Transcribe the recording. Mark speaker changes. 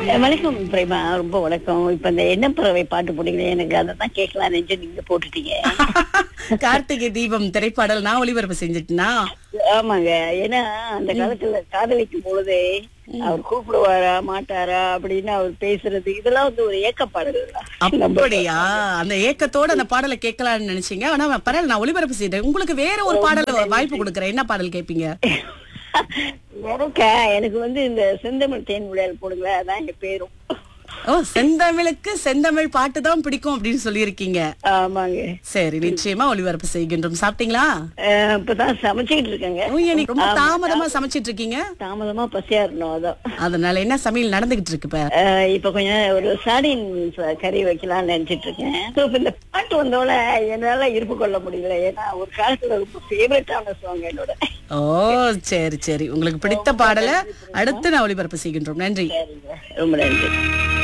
Speaker 1: வணக்கம் பிரேமா ரொம்ப வணக்கம் இப்ப இந்த என்ன பறவை பாட்டு போட்டீங்களே எனக்கு அதை தான் கேட்கலாம் நினைச்சு நீங்க போட்டுட்டீங்க
Speaker 2: கார்த்திகை தீபம் திரைப்பாடல் நான் ஒளிபரப்பு செஞ்சுட்டேனா
Speaker 1: ஆமாங்க ஏன்னா அந்த காலத்துல காதலிக்கும் பொழுதே அவர் கூப்பிடுவாரா மாட்டாரா அப்படின்னு அவர் பேசுறது இதெல்லாம் வந்து ஒரு ஏக்க பாடல்
Speaker 2: அப்படியா அந்த ஏக்கத்தோட அந்த பாடலை கேட்கலாம்னு நினைச்சீங்க ஆனா பரவாயில்ல நான் ஒளிபரப்பு செய்தேன் உங்களுக்கு வேற ஒரு பாடல் வாய்ப்பு கொடுக்குறேன் என்ன பாடல் கேட்பீங்க
Speaker 1: எனக்கா எனக்கு வந்து இந்த செந்தமிழ் தேன் விளையால் போடுங்களேன் அதான் என் பேரும்
Speaker 2: ஓ செந்தமிழுக்கு செந்தமிழ் பாட்டு தான் பிடிக்கும் அப்படின்னு சொல்லியிருக்கீங்க
Speaker 1: ஆமாங்க
Speaker 2: சரி நிச்சயமா ஒளிபரப்பு செய்கின்றோம் சாப்பிட்டீங்களா
Speaker 1: அஹ் இப்பதான் சமைச்சுக்கிட்டு இருக்கேங்க
Speaker 2: ஓ, ஏன் நீங்க ரொம்ப தாமதமா சமைச்சிட்டு இருக்கீங்க
Speaker 1: தாமதமா பசியா இருந்தோம் அதான்
Speaker 2: அதனால என்ன சமையல் நடந்துகிட்டு இருக்கு இப்ப
Speaker 1: அஹ் இப்ப கொஞ்சம் ஒரு சாடின் கறி வைக்கலாம்னு நினைச்சிட்டு இருக்கேன் So, இப்ப இந்த பாட்டு வந்தோட என்னால இருப்பு கொள்ள முடியல ஏன்னா ஒரு காலத்துல ரொம்ப ஃபேவரட்டான சாங் என்னோட
Speaker 2: ஓ சரி சரி உங்களுக்கு பிடித்த பாடலை அடுத்து நான் ஒளிபரப்பு செய்கின்றோம் நன்றி
Speaker 1: சரிங்க ரொம்ப நன்றி